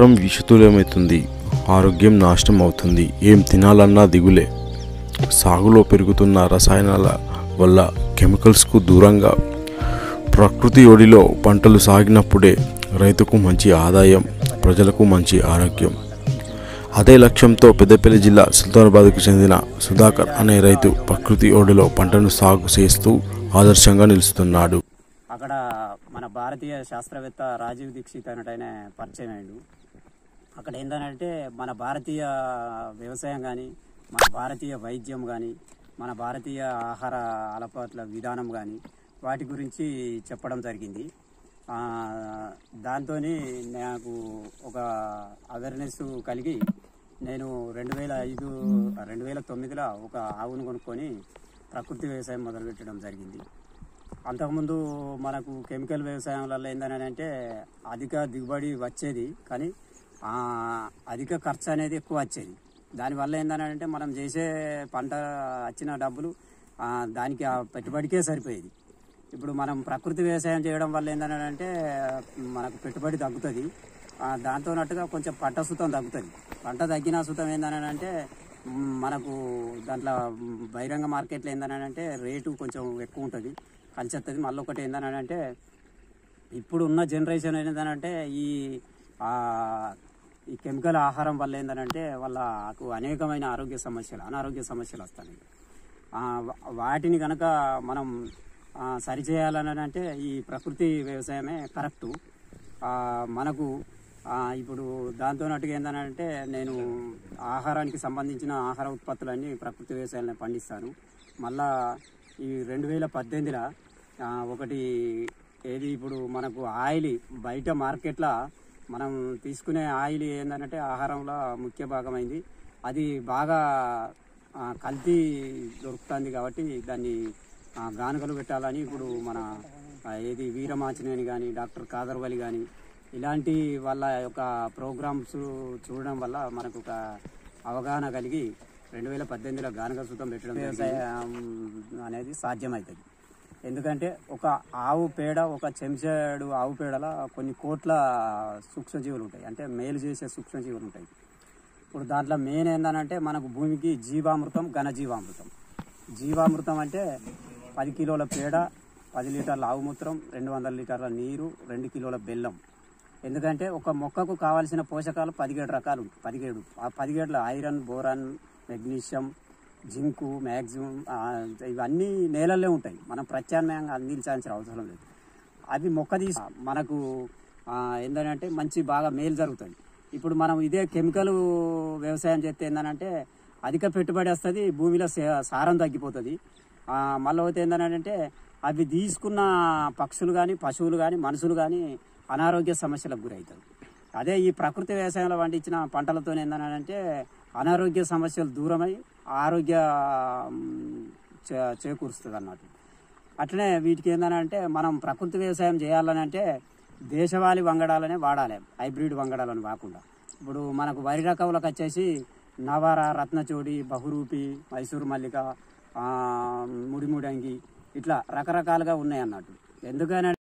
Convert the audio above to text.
ఆహారం విషతుల్యమవుతుంది ఆరోగ్యం నాశనం అవుతుంది ఏం తినాలన్నా దిగులే సాగులో పెరుగుతున్న రసాయనాల వల్ల కెమికల్స్కు దూరంగా ప్రకృతి ఒడిలో పంటలు సాగినప్పుడే రైతుకు మంచి ఆదాయం ప్రజలకు మంచి ఆరోగ్యం అదే లక్ష్యంతో పెద్దపల్లి జిల్లా సుల్తానాబాద్కు చెందిన సుధాకర్ అనే రైతు ప్రకృతి ఒడిలో పంటను సాగు చేస్తూ ఆదర్శంగా నిలుస్తున్నాడు అక్కడ మన భారతీయ శాస్త్రవేత్త రాజీవ్ దీక్షిత్ అన్నట్టు పరిచయం అయ్యిండు అక్కడ ఏంటంటే మన భారతీయ వ్యవసాయం కానీ మన భారతీయ వైద్యం కానీ మన భారతీయ ఆహార అలవాట్ల విధానం కానీ వాటి గురించి చెప్పడం జరిగింది దాంతో నాకు ఒక అవేర్నెస్ కలిగి నేను రెండు వేల ఐదు రెండు వేల తొమ్మిదిలో ఒక ఆవును కొనుక్కొని ప్రకృతి వ్యవసాయం మొదలుపెట్టడం జరిగింది అంతకుముందు మనకు కెమికల్ వ్యవసాయం వల్ల ఏందని అంటే అధిక దిగుబడి వచ్చేది కానీ ఆ, అధిక ఖర్చు అనేది ఎక్కువ వచ్చేది దానివల్ల ఏంటంటే మనం చేసే పంట వచ్చిన డబ్బులు ఆ, దానికి ఆ పెట్టుబడికే సరిపోయేది ఇప్పుడు మనం ప్రకృతి వ్యవసాయం చేయడం వల్ల ఏంటంటే మనకు పెట్టుబడి తగ్గుతుంది ఆ, దాంతో నట్టుగా కొంచెం పంట సుతం తగ్గుతుంది పంట తగ్గిన సుతం ఏంటంటే మ్, మనకు దాంట్లో మ్, బహిరంగ మార్కెట్లో ఏంటంటే రేటు కొంచెం ఎక్కువ ఉంటుంది కలిసి వస్తుంది మళ్ళీ ఒకటి ఏంటంటే ఇప్పుడు ఉన్న జనరేషన్ ఏంటంటే ఈ ఆ, ఈ కెమికల్ ఆహారం వల్ల ఏంటంటే వాళ్ళకు అనేకమైన ఆరోగ్య సమస్యలు అనారోగ్య సమస్యలు వస్తాయి ఆ, వా- వాటిని కనుక మనం ఆ, సరిచేయాలని అంటే ఈ ప్రకృతి వ్యవసాయమే కరెక్టు ఆ, మనకు ఆ, ఇప్పుడు దాంతో నట్టుగా ఏంటంటే నేను ఆహారానికి సంబంధించిన ఆహార ఉత్పత్తులన్నీ ప్రకృతి వ్యవసాయాన్ని పండిస్తాను మళ్ళా ఈ రెండు వేల పద్దెనిమిదిలో ఆ, ఒకటి ఏది ఇప్పుడు మనకు ఆయిల్ బయట మార్కెట్లో మనం తీసుకునే ఆయిల్ ఏంటంటే ఆహారంలో ముఖ్య భాగమైంది అది బాగా ఆ, కల్తీ దొరుకుతుంది కాబట్టి దాన్ని ఆ, గానుగలు పెట్టాలని ఇప్పుడు మన ఆ, ఏది వీరమాచినేని కానీ డాక్టర్ కాదర్వలి కానీ ఇలాంటి వాళ్ళ యొక్క ప్రోగ్రామ్స్ చూడడం వల్ల మనకు ఒక అవగాహన కలిగి రెండు వేల పద్దెనిమిదిలో గానుగ సుతం పెట్టడం వ్యవసాయం అనేది సాధ్యమవుతుంది ఎందుకంటే ఒక ఆవు పేడ ఒక చెంచాడు ఆవు పేడల కొన్ని కోట్ల సూక్ష్మజీవులు ఉంటాయి అంటే మేలు చేసే సూక్ష్మజీవులు ఉంటాయి ఇప్పుడు దాంట్లో మెయిన్ ఏంటంటే మనకు భూమికి జీవామృతం ఘనజీవామృతం జీవామృతం అంటే పది కిలోల పేడ పది లీటర్ల ఆవు మూత్రం రెండు వందల లీటర్ల నీరు రెండు కిలోల బెల్లం ఎందుకంటే ఒక మొక్కకు కావాల్సిన పోషకాలు పదిహేడు రకాలు ఉంటాయి. పదిహేడు ఆ పదిహేడులో iron boron magnesium zinc maximum ఇవన్నీ నేలల్లో ఉంటాయి మనం ప్రత్యామ్నాయంగా అందించాల్సిన అవసరం లేదు అవి మొక్క తీసి మనకు ఆ, ఏంటంటే మంచి బాగా మేలు జరుగుతుంది ఇప్పుడు మనం ఇదే కెమికల్ వ్యవసాయం చేస్తే ఏంటంటే అధిక పెట్టుబడి వస్తుంది భూమిలో సే- సారం తగ్గిపోతుంది ఆ, మళ్ళీ అయితే ఏంటంటే అవి తీసుకున్న పక్షులు కానీ పశువులు కానీ మనుషులు కానీ అనారోగ్య సమస్యలకు గురవుతారు అదే ఈ ప్రకృతి వ్యవసాయంలో పండించిన పంటలతో ఏంటంటే అనారోగ్య సమస్యలు దూరమై ఆరోగ్య మ్, చే- చేకూరుస్తుంది అన్నట్టు అట్లనే వీటికి ఏంటంటే మనం ప్రకృతి వ్యవసాయం చేయాలని అంటే దేశవాళీ వంగడాలనే వాడాలి హైబ్రిడ్ వంగడాలని కాకుండా ఇప్పుడు మనకు వరి రకములకు వచ్చేసి నవర రత్నచోడి బహురూపి మైసూరు మల్లిక ఆ, ముడిముడంగి ఇట్లా రకరకాలుగా ఉన్నాయి అన్నట్టు ఎందుకని